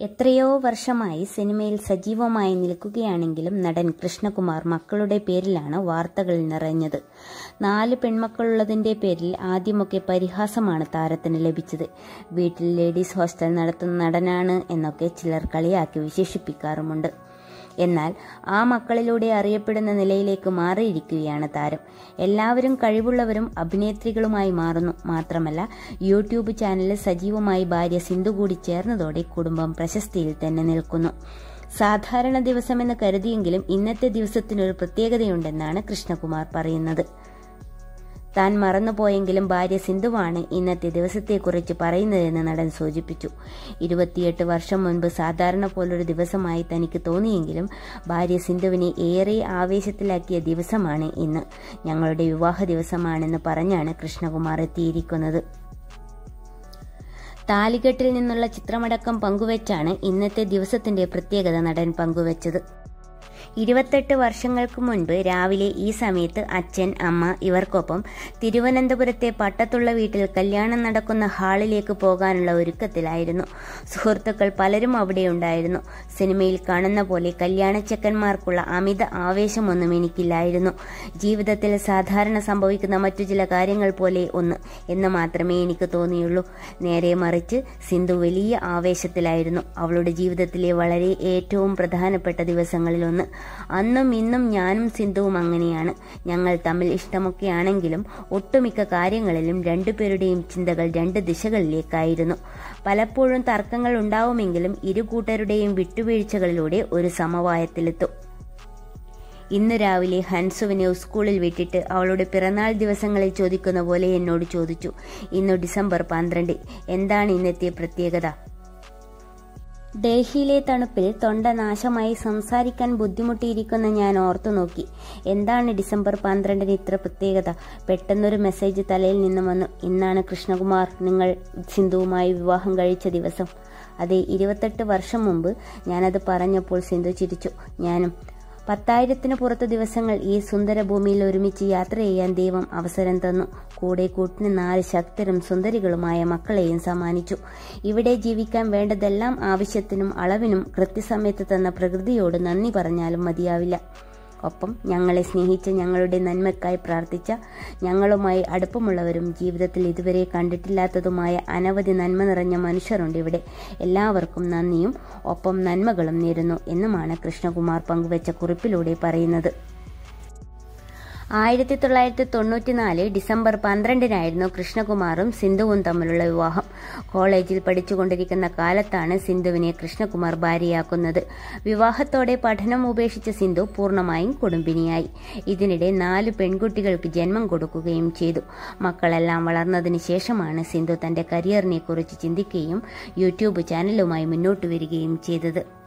എത്രയോ വർഷമായി സിനിമയിൽ സജീവമായി നിൽക്കുകയാണെങ്കിലും നടൻ കൃഷ്ണകുമാർ മക്കളുടെ പേരിലാണ് വാർത്തകൾ നിറഞ്ഞത് നാല് പെൺമക്കളുള്ളതിന്റെ പേരിൽ ആദ്യമൊക്കെ പരിഹാസമാണ് താരത്തിന് ലഭിച്ചത് വീട്ടിൽ ലേഡീസ് ഹോസ്റ്റൽ നടത്തുന്ന നടനാണ് എന്നൊക്കെ ചിലർ കളിയാക്കി വിശേഷിപ്പിക്കാറുമുണ്ട് എന്നാൽ ആ മക്കളിലൂടെ അറിയപ്പെടുന്ന നിലയിലേക്ക് മാറിയിരിക്കുകയാണ് താരം എല്ലാവരും കഴിവുള്ളവരും അഭിനേത്രികളുമായി മാറുന്നു മാത്രമല്ല യൂട്യൂബ് ചാനലിൽ സജീവമായി ഭാര്യ സിന്ധു കൂടി ചേർന്നതോടെ കുടുംബം പ്രശസ്തിയിൽ തന്നെ നിൽക്കുന്നു സാധാരണ ദിവസമെന്ന് കരുതിയെങ്കിലും ഇന്നത്തെ ദിവസത്തിനൊരു പ്രത്യേകതയുണ്ടെന്നാണ് കൃഷ്ണകുമാർ പറയുന്നത് താൻ മറന്നുപോയെങ്കിലും ഭാര്യ സിന്ധുവാണ് ഇന്നത്തെ ദിവസത്തെക്കുറിച്ച് പറയുന്നതെന്ന് നടൻ സൂചിപ്പിച്ചു ഇരുപത്തിയെട്ട് വർഷം മുൻപ് സാധാരണ പോലൊരു ദിവസമായി തനിക്ക് തോന്നിയെങ്കിലും ഭാര്യ സിന്ധുവിനെ ഏറെ ആവേശത്തിലാക്കിയ ദിവസമാണ് ഇന്ന് ഞങ്ങളുടെ വിവാഹ ദിവസമാണെന്ന് പറഞ്ഞാണ് കൃഷ്ണകുമാർ എത്തിയിരിക്കുന്നത് താലികെട്ടിൽ നിന്നുള്ള ചിത്രമടക്കം പങ്കുവച്ചാണ് ഇന്നത്തെ ദിവസത്തിന്റെ പ്രത്യേകത നടൻ പങ്കുവച്ചത് ഇരുപത്തെട്ട് വർഷങ്ങൾക്ക് മുൻപ് രാവിലെ ഈ സമയത്ത് അച്ഛൻ അമ്മ ഇവർക്കൊപ്പം തിരുവനന്തപുരത്തെ പട്ടത്തുള്ള വീട്ടിൽ കല്യാണം നടക്കുന്ന ഹാളിലേക്ക് പോകാനുള്ള ഒരുക്കത്തിലായിരുന്നു സുഹൃത്തുക്കൾ പലരും അവിടെയുണ്ടായിരുന്നു സിനിമയിൽ കാണുന്ന പോലെ കല്യാണച്ചക്കന്മാർക്കുള്ള അമിത ആവേശമൊന്നും എനിക്കില്ലായിരുന്നു ജീവിതത്തിൽ സാധാരണ സംഭവിക്കുന്ന മറ്റു ചില കാര്യങ്ങൾ പോലെ ഒന്ന് എന്ന് മാത്രമേ എനിക്ക് തോന്നിയുള്ളൂ നേരെ മറിച്ച് സിന്ധു വലിയ ആവേശത്തിലായിരുന്നു അവളുടെ ജീവിതത്തിലെ വളരെ ഏറ്റവും പ്രധാനപ്പെട്ട ദിവസങ്ങളിലൊന്ന് അന്നും ഇന്നും ഞാനും സിന്ധുവും അങ്ങനെയാണ് ഞങ്ങൾ തമ്മിൽ ഇഷ്ടമൊക്കെ ആണെങ്കിലും ഒട്ടുമിക്ക കാര്യങ്ങളിലും രണ്ടുപേരുടെയും ചിന്തകൾ രണ്ട് ദിശകളിലേക്കായിരുന്നു പലപ്പോഴും തർക്കങ്ങൾ ഉണ്ടാവുമെങ്കിലും ഇരു കൂട്ടരുടെയും വിട്ടുവീഴ്ചകളിലൂടെ ഒരു സമവായത്തിലെത്തും ഇന്ന് രാവിലെ ഹൻസുവിനെ സ്കൂളിൽ വിട്ടിട്ട് അവളുടെ പിറന്നാൾ ദിവസങ്ങളിൽ ചോദിക്കുന്ന പോലെ എന്നോട് ചോദിച്ചു ഇന്ന് ഡിസംബർ പന്ത്രണ്ട് എന്താണ് ഇന്നത്തെ പ്രത്യേകത ഡൽഹിയിലെ തണുപ്പിൽ തൊണ്ട നാശമായി സംസാരിക്കാൻ ബുദ്ധിമുട്ടിയിരിക്കുന്ന ഞാൻ ഓർത്തു നോക്കി എന്താണ് ഡിസംബർ പന്ത്രണ്ടിന് ഇത്ര പ്രത്യേകത പെട്ടെന്നൊരു മെസ്സേജ് തലയിൽ നിന്ന് വന്നു ഇന്നാണ് കൃഷ്ണകുമാർ നിങ്ങൾ സിന്ധുവുമായി വിവാഹം കഴിച്ച ദിവസം അതെ ഇരുപത്തെട്ട് വർഷം മുമ്പ് ഞാനത് പറഞ്ഞപ്പോൾ സിന്ധു ചിരിച്ചു ഞാനും പത്തായിരത്തിന് പുറത്ത് ദിവസങ്ങൾ ഈ സുന്ദര ഭൂമിയിൽ ഒരുമിച്ച് യാത്ര ചെയ്യാൻ ദൈവം അവസരം തന്നു കൂടെ കൂട്ടിന് നാല് ശക്തരും സുന്ദരികളുമായ മക്കളെയും സമ്മാനിച്ചു ഇവിടെ ജീവിക്കാൻ വേണ്ടതെല്ലാം ആവശ്യത്തിനും അളവിനും കൃത്യസമയത്ത് തന്ന പ്രകൃതിയോട് നന്ദി പറഞ്ഞാലും മതിയാവില്ല ഒപ്പം ഞങ്ങളെ സ്നേഹിച്ച ഞങ്ങളുടെ നന്മയ്ക്കായി പ്രാർത്ഥിച്ച ഞങ്ങളുമായി അടുപ്പമുള്ളവരും ജീവിതത്തിൽ ഇതുവരെ കണ്ടിട്ടില്ലാത്തതുമായ അനവധി നന്മ നിറഞ്ഞ മനുഷ്യരുണ്ട് ഇവിടെ എല്ലാവർക്കും നന്ദിയും ഒപ്പം നന്മകളും നേരുന്നു എന്നുമാണ് കൃഷ്ണകുമാർ പങ്കുവച്ച കുറിപ്പിലൂടെ പറയുന്നത് ആയിരത്തി തൊള്ളായിരത്തി തൊണ്ണൂറ്റിനാല് ഡിസംബർ പന്ത്രണ്ടിനായിരുന്നു കൃഷ്ണകുമാറും സിന്ധുവും തമ്മിലുള്ള വിവാഹം കോളേജിൽ പഠിച്ചുകൊണ്ടിരിക്കുന്ന കാലത്താണ് സിന്ധുവിനെ കൃഷ്ണകുമാർ ഭാര്യയാക്കുന്നത് വിവാഹത്തോടെ പഠനം ഉപേക്ഷിച്ച സിന്ധു പൂർണ്ണമായും കുടുംബിനിയായി ഇതിനിടെ നാല് പെൺകുട്ടികൾക്ക് ജന്മം കൊടുക്കുകയും ചെയ്തു മക്കളെല്ലാം വളർന്നതിന് ശേഷമാണ് സിന്ധു തന്റെ കരിയറിനെ കുറിച്ച് ചിന്തിക്കുകയും യൂട്യൂബ് ചാനലുമായി മുന്നോട്ട് വരികയും ചെയ്തത്